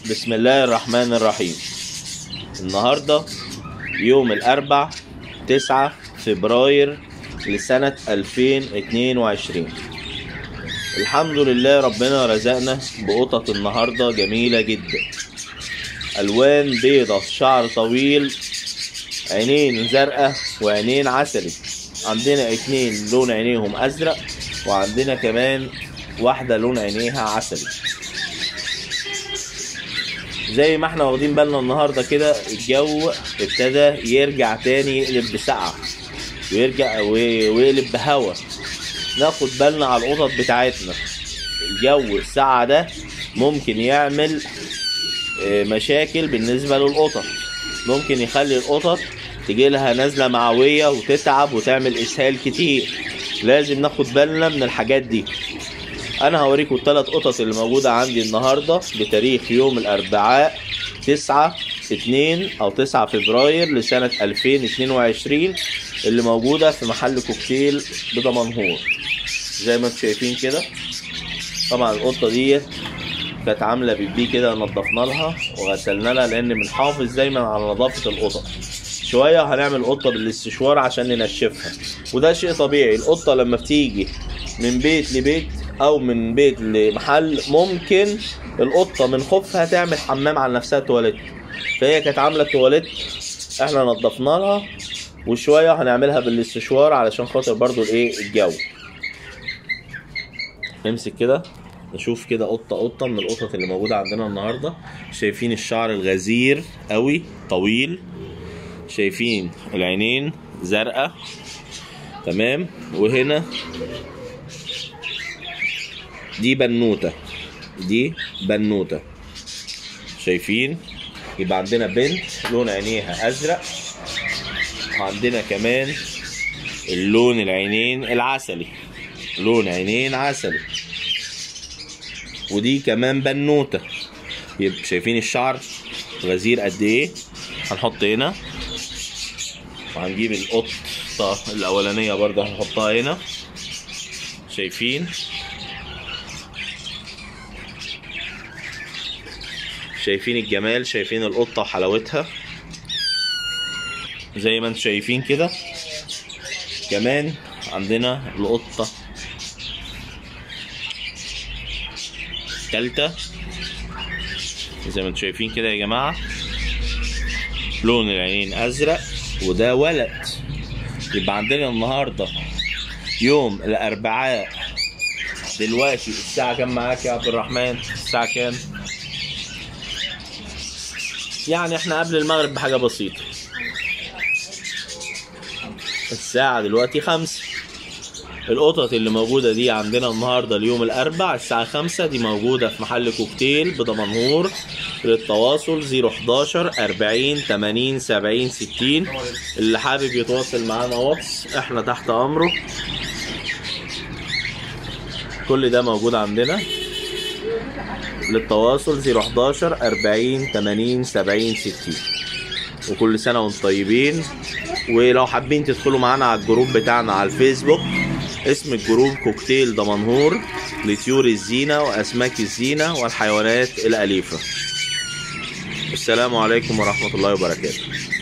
بسم الله الرحمن الرحيم النهاردة يوم الأربع تسعة فبراير لسنة 2022 الحمد لله ربنا رزقنا بقطط النهاردة جميلة جدا ألوان بيضة شعر طويل عينين زرقاء وعينين عسلي عندنا اتنين لون عينيهم أزرق وعندنا كمان واحدة لون عينيها عسلي زي ما احنا واخدين بالنا النهارده كده الجو ابتدى يرجع تاني يقلب بسقعة ويرجع وي- ويقلب بهوا ناخد بالنا على القطط بتاعتنا الجو الساعة ده ممكن يعمل اه، مشاكل بالنسبة للقطط ممكن يخلي القطط تجيلها نزلة معوية وتتعب وتعمل إسهال كتير لازم ناخد بالنا من الحاجات دي انا هوريكم الثلاث قطط اللي موجوده عندي النهارده بتاريخ يوم الاربعاء 9 2 او 9 فبراير لسنه 2022 اللي موجوده في محل كوكتيل بدمنهور زي ما انتم شايفين كده طبعا القطه دي كانت عامله بيبي كده نضفنا لها وغسلنا لها لان بنحافظ دايما على نظافه القطط شويه هنعمل قطه بالاستشوار عشان ننشفها وده شيء طبيعي القطه لما بتيجي من بيت لبيت او من بيت لمحل ممكن القطه من خوفها تعمل حمام على نفسها تواليت فهي كانت عامله تواليت احنا نضفنا لها وشويه هنعملها بالاستشوار علشان خاطر برضو الايه الجو نمسك كده نشوف كده قطه قطه من القطط اللي موجوده عندنا النهارده شايفين الشعر الغزير قوي طويل شايفين العينين زرقاء تمام وهنا دي بنوتة دي بنوتة شايفين يبقى عندنا بنت لون عينيها أزرق وعندنا كمان اللون العينين العسلي لون عينين عسلي ودي كمان بنوتة يبقى شايفين الشعر غزير قد ايه هنحط هنا وهنجيب القطة الأولانية برضه هنحطها هنا شايفين شايفين الجمال شايفين القطة وحلاوتها زي ما انتم شايفين كده كمان عندنا القطة التالتة زي ما انتم شايفين كده يا جماعة لون العينين أزرق وده ولد يبقى عندنا النهاردة يوم الأربعاء دلوقتي الساعة كام معاك يا عبد الرحمن؟ الساعة كام؟ يعني احنا قبل المغرب بحاجة بسيطة الساعة دلوقتي خمسة القطط اللي موجودة دي عندنا النهاردة اليوم الأربع الساعة خمسة دي موجودة في محل كوكتيل بدمنهور للتواصل 011 40 80 70 60 اللي حابب يتواصل معانا واتس احنا تحت أمره كل ده موجود عندنا للتواصل 011 40 80 70 60 وكل سنة وانتم طيبين ولو حابين تدخلوا معانا على الجروب بتاعنا على الفيسبوك اسم الجروب كوكتيل دمنهور لطيور الزينة وأسماك الزينة والحيوانات الأليفة السلام عليكم ورحمة الله وبركاته